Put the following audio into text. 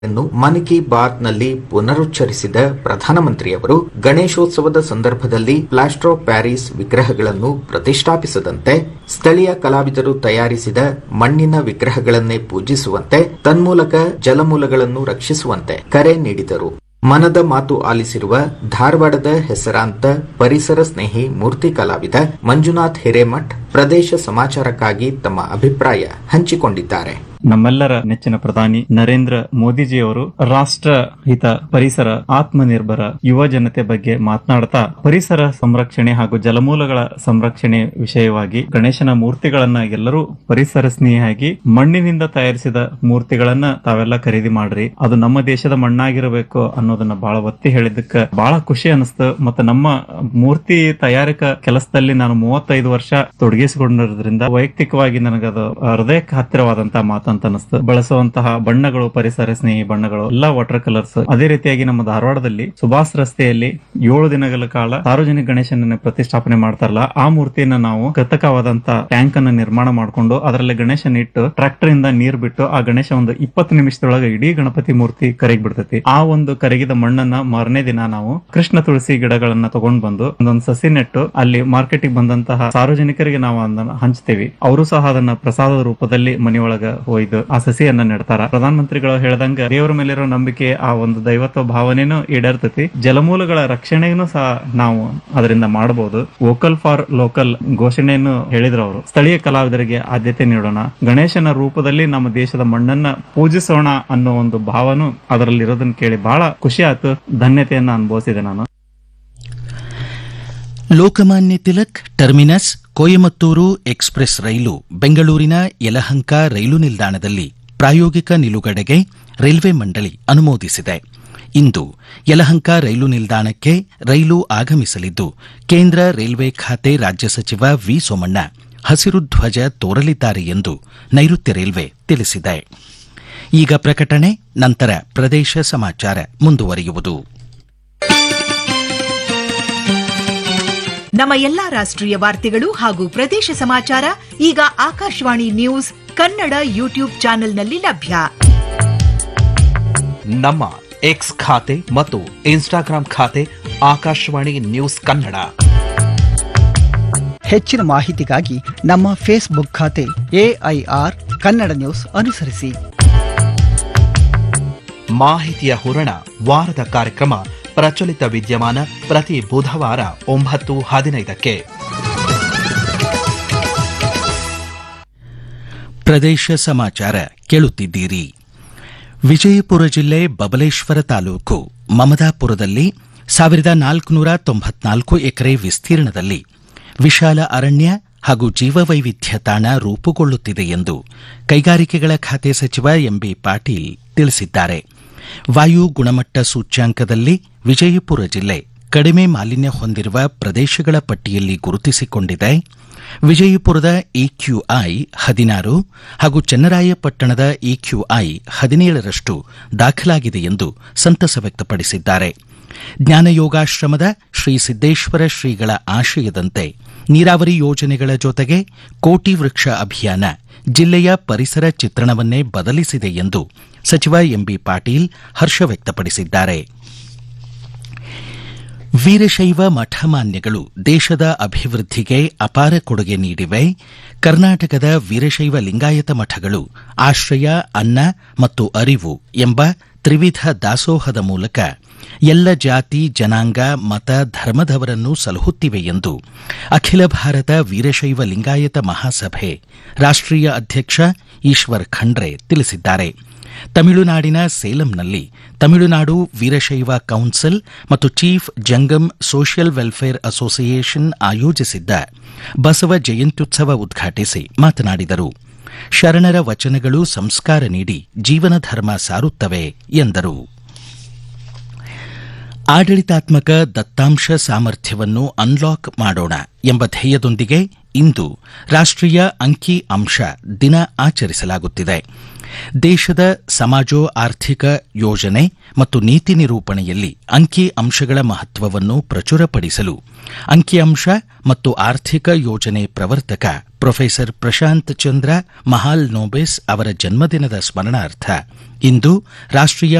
ನ್ನು ಮನ್ ಕಿ ಬಾತ್ನಲ್ಲಿ ಪುನರುಚ್ಚರಿಸಿದ ಪ್ರಧಾನಮಂತ್ರಿಯವರು ಗಣೇಶೋತ್ಸವದ ಸಂದರ್ಭದಲ್ಲಿ ಪ್ಲಾಸ್ಟರ್ ಆಫ್ ಪ್ಯಾರಿಸ್ ವಿಗ್ರಹಗಳನ್ನು ಪ್ರತಿಷ್ಠಾಪಿಸದಂತೆ ಸ್ಥಳೀಯ ಕಲಾವಿದರು ತಯಾರಿಸಿದ ಮಣ್ಣಿನ ವಿಗ್ರಹಗಳನ್ನೇ ಪೂಜಿಸುವಂತೆ ತನ್ಮೂಲಕ ಜಲಮೂಲಗಳನ್ನು ರಕ್ಷಿಸುವಂತೆ ಕರೆ ನೀಡಿದರು ಮನದ ಮಾತು ಆಲಿಸಿರುವ ಧಾರವಾಡದ ಹೆಸರಾಂತ ಪರಿಸರ ಸ್ನೇಹಿ ಮೂರ್ತಿ ಕಲಾವಿದ ಮಂಜುನಾಥ್ ಹಿರೇಮಠ್ ಪ್ರದೇಶ ಸಮಾಚಾರಕ್ಕಾಗಿ ತಮ್ಮ ಅಭಿಪ್ರಾಯ ಹಂಚಿಕೊಂಡಿದ್ದಾರೆ ನಮ್ಮೆಲ್ಲರ ನೆಚ್ಚಿನ ಪ್ರಧಾನಿ ನರೇಂದ್ರ ಮೋದಿಜಿಯವರು ರಾಷ್ಟ್ರ ಹಿತ ಪರಿಸರ ಆತ್ಮನಿರ್ಭರ ಯುವ ಜನತೆ ಬಗ್ಗೆ ಮಾತನಾಡ್ತಾ ಪರಿಸರ ಸಂರಕ್ಷಣೆ ಹಾಗೂ ಜಲಮೂಲಗಳ ಸಂರಕ್ಷಣೆ ವಿಷಯವಾಗಿ ಗಣೇಶನ ಮೂರ್ತಿಗಳನ್ನ ಎಲ್ಲರೂ ಪರಿಸರ ಸ್ನೇಹಿಯಾಗಿ ಮಣ್ಣಿನಿಂದ ತಯಾರಿಸಿದ ಮೂರ್ತಿಗಳನ್ನ ತಾವೆಲ್ಲ ಖರೀದಿ ಮಾಡ್ರಿ ಅದು ನಮ್ಮ ದೇಶದ ಮಣ್ಣಾಗಿರಬೇಕು ಅನ್ನೋದನ್ನ ಬಹಳ ಒತ್ತಿ ಹೇಳಿದ್ದಕ್ಕೆ ಬಹಳ ಖುಷಿ ಅನಿಸ್ತು ಮತ್ತೆ ನಮ್ಮ ಮೂರ್ತಿ ತಯಾರಿಕಾ ಕೆಲಸದಲ್ಲಿ ನಾನು ಮೂವತ್ತೈದು ವರ್ಷ ತೊಡಗಿಸಿಕೊಂಡಿರೋದ್ರಿಂದ ವೈಯಕ್ತಿಕವಾಗಿ ನನಗದು ಹೃದಯಕ್ಕೆ ಹತ್ತಿರವಾದಂತಹ ಮಾತು ಅಂತ ಅನಿಸ್ತು ಬಳಸುವಂತಹ ಬಣ್ಣಗಳು ಪರಿಸರ ಸ್ನೇಹಿ ಬಣ್ಣಗಳು ಎಲ್ಲಾ ವಾಟರ್ ಕಲರ್ಸ್ ಅದೇ ರೀತಿಯಾಗಿ ನಮ್ಮ ಧಾರವಾಡದಲ್ಲಿ ಸುಭಾಷ್ ರಸ್ತೆಯಲ್ಲಿ ಏಳು ದಿನಗಳ ಕಾಲ ಸಾರ್ವಜನಿಕ ಗಣೇಶನ ಪ್ರತಿಷ್ಠಾಪನೆ ಮಾಡ್ತಾರಲ್ಲ ಆ ಮೂರ್ತಿಯನ್ನ ನಾವು ಕೃತಕವಾದಂತ ಟ್ಯಾಂಕ್ ಅನ್ನ ನಿರ್ಮಾಣ ಮಾಡಿಕೊಂಡು ಅದರಲ್ಲಿ ಗಣೇಶನ ಇಟ್ಟು ಟ್ರಾಕ್ಟರ್ ಇಂದ ನೀರ್ ಬಿಟ್ಟು ಆ ಗಣೇಶ ಒಂದು ಇಪ್ಪತ್ತು ನಿಮಿಷದೊಳಗೆ ಇಡೀ ಗಣಪತಿ ಮೂರ್ತಿ ಕರಗಿ ಬಿಡ್ತೈತಿ ಆ ಒಂದು ಕರಗಿದ ಮಣ್ಣನ್ನ ಮಾರನೇ ದಿನ ನಾವು ಕೃಷ್ಣ ತುಳಸಿ ಗಿಡಗಳನ್ನ ತಗೊಂಡ್ ಬಂದು ಒಂದೊಂದು ಸಸಿ ನೆಟ್ಟು ಅಲ್ಲಿ ಮಾರ್ಕೆಟಿಗೆ ಬಂದಂತಹ ಸಾರ್ವಜನಿಕರಿಗೆ ನಾವು ಅದನ್ನ ಹಂಚ್ತೇವಿ ಅವರು ಸಹ ಅದನ್ನ ಪ್ರಸಾದದ ರೂಪದಲ್ಲಿ ಮನೆಯೊಳಗ ಒಯ್ದು ಆ ಸಸಿಯನ್ನ ನೆಡ್ತಾರ ಪ್ರಧಾನ ಮಂತ್ರಿಗಳು ಹೇಳ್ದಂಗ ದೇವರ ಮೇಲಿರೋ ನಂಬಿಕೆ ಆ ಒಂದು ದೈವತ್ವ ಭಾವನೆನೂ ಈಡೇರ್ತತಿ ಜಲಮೂಲಗಳ ರಕ್ಷಣೆಯನ್ನು ಸಹ ನಾವು ಅದರಿಂದ ಮಾಡಬಹುದು ವೋಕಲ್ ಫಾರ್ ಲೋಕಲ್ ಘೋಷಣೆಯನ್ನು ಹೇಳಿದ್ರು ಅವರು ಸ್ಥಳೀಯ ಕಲಾವಿದರಿಗೆ ಆದ್ಯತೆ ನೀಡೋಣ ಗಣೇಶನ ರೂಪದಲ್ಲಿ ನಮ್ಮ ದೇಶದ ಮಣ್ಣನ್ನ ಪೂಜಿಸೋಣ ಅನ್ನೋ ಒಂದು ಭಾವನು ಅದರಲ್ಲಿ ಇರೋದನ್ನ ಕೇಳಿ ಬಹಳ ಖುಷಿ ಆಯ್ತು ಧನ್ಯತೆಯನ್ನ ಅನುಭವಿಸಿದೆ ನಾನು ಲೋಕಮಾನ್ಯ ತಿಲಕ್ ಟರ್ಮಿನಸ್ ಕೊಯಮತ್ತೂರು ಎಕ್ಸ್ಪ್ರೆಸ್ ರೈಲು ಬೆಂಗಳೂರಿನ ಯಲಹಂಕ ರೈಲು ನಿಲ್ದಾಣದಲ್ಲಿ ಪ್ರಾಯೋಗಿಕ ನಿಲುಗಡೆಗೆ ರೈಲ್ವೆ ಮಂಡಳಿ ಅನುಮೋದಿಸಿದೆ ಇಂದು ಯಲಹಂಕ ರೈಲು ನಿಲ್ದಾಣಕ್ಕೆ ರೈಲು ಆಗಮಿಸಲಿದ್ದು ಕೇಂದ್ರ ರೈಲ್ವೆ ಖಾತೆ ರಾಜ್ಯ ಸಚಿವ ವಿ ಸೋಮಣ್ಣ ಹಸಿರು ಧ್ವಜ ತೋರಲಿದ್ದಾರೆ ಎಂದು ನೈಋತ್ಯ ರೈಲ್ವೆ ತಿಳಿಸಿದೆ ಈಗ ಪ್ರಕಟಣೆ ನಂತರ ಪ್ರದೇಶ ಸಮಾಚಾರ ಮುಂದುವರಿಯುವುದು ನಮ್ಮ ಎಲ್ಲಾ ರಾಷ್ಟ್ರೀಯ ವಾರ್ತೆಗಳು ಹಾಗೂ ಪ್ರದೇಶ ಸಮಾಚಾರ ಈಗ ಆಕಾಶವಾಣಿ ನ್ಯೂಸ್ ಕನ್ನಡ ಯೂಟ್ಯೂಬ್ ಚಾನೆಲ್ನಲ್ಲಿ ಲಭ್ಯ ನಮ್ಮ ಎಕ್ಸ್ ಖಾತೆ ಮತ್ತು ಇನ್ಸ್ಟಾಗ್ರಾಂ ಖಾತೆ ಆಕಾಶವಾಣಿ ನ್ಯೂಸ್ ಕನ್ನಡ ಹೆಚ್ಚಿನ ಮಾಹಿತಿಗಾಗಿ ನಮ್ಮ ಫೇಸ್ಬುಕ್ ಖಾತೆ ಎಐಆರ್ ಕನ್ನಡ ನ್ಯೂಸ್ ಅನುಸರಿಸಿ ಮಾಹಿತಿಯ ಹೂರಣ ವಾರದ ಕಾರ್ಯಕ್ರಮ ಪ್ರಚಲಿತ ವಿದ್ಯಮಾನ ಪ್ರತಿ ಬುಧವಾರ ಒಂಬತ್ತು ಹದಿನೈದಕ್ಕೆ ಪ್ರದೇಶ ಸಮಾಚಾರ ಕೇಳುತ್ತಿದ್ದೀರಿ ವಿಜಯಪುರ ಜಿಲ್ಲೆ ಬಬಲೇಶ್ವರ ತಾಲೂಕು ಮಮದಾಪುರದಲ್ಲಿ ಸಾವಿರದ ನಾಲ್ಕುನೂರ ತೊಂಬತ್ನಾಲ್ಕು ಎಕರೆ ವಿಸ್ತೀರ್ಣದಲ್ಲಿ ವಿಶಾಲ ಅರಣ್ಯ ಹಾಗೂ ಜೀವವೈವಿಧ್ಯ ತಾಣ ರೂಪುಗೊಳ್ಳುತ್ತಿದೆ ಎಂದು ಕೈಗಾರಿಕೆಗಳ ಖಾತೆ ಸಚಿವ ಎಂಬಿ ಪಾಟೀಲ್ ತಿಳಿಸಿದ್ದಾರೆ ವಾಯು ಗುಣಮಟ್ಟ ಸೂಚ್ಯಾಂಕದಲ್ಲಿ ವಿಜಯಪುರ ಜಿಲ್ಲೆ ಕಡಿಮೆ ಮಾಲಿನ್ಯ ಹೊಂದಿರುವ ಪ್ರದೇಶಗಳ ಪಟ್ಟಿಯಲ್ಲಿ ಗುರುತಿಸಿಕೊಂಡಿದೆ ವಿಜಯಪುರದ ಇಕ್ಯೂಐ ಹದಿನಾರು ಹಾಗೂ ಚನ್ನರಾಯಪಟ್ಟಣದ ಇಕ್ಯೂಐ ಹದಿನೇಳರಷ್ಟು ದಾಖಲಾಗಿದೆ ಎಂದು ಸಂತಸ ವ್ಯಕ್ತಪಡಿಸಿದ್ದಾರೆ ಜ್ಞಾನಯೋಗಾಶ್ರಮದ ಶ್ರೀ ಸಿದ್ದೇಶ್ವರ ಶ್ರೀಗಳ ಆಶಯದಂತೆ ನೀರಾವರಿ ಯೋಜನೆಗಳ ಜೊತೆಗೆ ಕೋಟಿ ವೃಕ್ಷ ಅಭಿಯಾನ ಜಿಲ್ಲೆಯ ಪರಿಸರ ಚಿತ್ರಣವನ್ನೇ ಬದಲಿಸಿದೆ ಎಂದು ಸಚಿವ ಎಂಬಿ ಪಾಟೀಲ್ ಹರ್ಷ ವ್ಯಕ್ತಪಡಿಸಿದ್ದಾರೆ ವೀರಶೈವ ಮಠಮಾನ್ಯಗಳು ದೇಶದ ಅಭಿವೃದ್ಧಿಗೆ ಅಪಾರ ಕೊಡುಗೆ ನೀಡಿವೆ ಕರ್ನಾಟಕದ ವೀರಶೈವ ಲಿಂಗಾಯತ ಮಠಗಳು ಆಶ್ರಯ ಅನ್ನ ಮತ್ತು ಅರಿವು ಎಂಬ ತ್ರಿವಿಧ ದಾಸೋಹದ ಮೂಲಕ ಎಲ್ಲ ಜಾತಿ ಜನಾಂಗ ಮತ ಧರ್ಮದವರನ್ನು ಸಲಹುತ್ತಿವೆ ಎಂದು ಅಖಿಲ ಭಾರತ ವೀರಶೈವ ಲಿಂಗಾಯತ ಮಹಾಸಭೆ ರಾಷ್ಟ್ರೀಯ ಅಧ್ಯಕ್ಷ ಈಶ್ವರ್ ಖಂಡ್ರೆ ತಿಳಿಸಿದ್ದಾರೆ ತಮಿಳುನಾಡಿನ ಸೇಲಂನಲ್ಲಿ ತಮಿಳುನಾಡು ವೀರಶೈವ ಕೌನ್ಸಿಲ್ ಮತ್ತು Chief Jangam Social Welfare Association ಆಯೋಜಿಸಿದ್ದ ಬಸವ ಜಯಂತ್ಯುತ್ಸವ ಉದ್ಘಾಟಿಸಿ ಮಾತನಾಡಿದರು ಶರಣರ ವಚನಗಳು ಸಂಸ್ಕಾರ ನೀಡಿ ಜೀವನ ಧರ್ಮ ಸಾರುತ್ತವೆ ಎಂದರು ಆಡಳಿತಾತ್ಮಕ ದತ್ತಾಂಶ ಸಾಮರ್ಥ್ಯವನ್ನು ಅನ್ಲಾಕ್ ಮಾಡೋಣ ಎಂಬ ಧ್ಯೇಯದೊಂದಿಗೆ ಇಂದು ರಾಷ್ಟ್ರೀಯ ಅಂಕಿ ಅಂಶ ದಿನ ಆಚರಿಸಲಾಗುತ್ತಿದೆ ದೇಶದ ಸಮಾಜೋ ಆರ್ಥಿಕ ಯೋಜನೆ ಮತ್ತು ನೀತಿ ನಿರೂಪಣೆಯಲ್ಲಿ ಅಂಕಿ ಅಂಶಗಳ ಮಹತ್ವವನ್ನು ಪ್ರಚುರಪಡಿಸಲು ಅಂಕಿಅಂಶ ಮತ್ತು ಆರ್ಥಿಕ ಯೋಜನೆ ಪ್ರವರ್ತಕ ಪ್ರೊಫೆಸರ್ ಪ್ರಶಾಂತ್ ಚಂದ್ರ ಮಹಾಲ್ ನೋಬೆಸ್ ಅವರ ಜನ್ಮದಿನದ ಸ್ಮರಣಾರ್ಥ ಇಂದು ರಾಷ್ಟ್ರೀಯ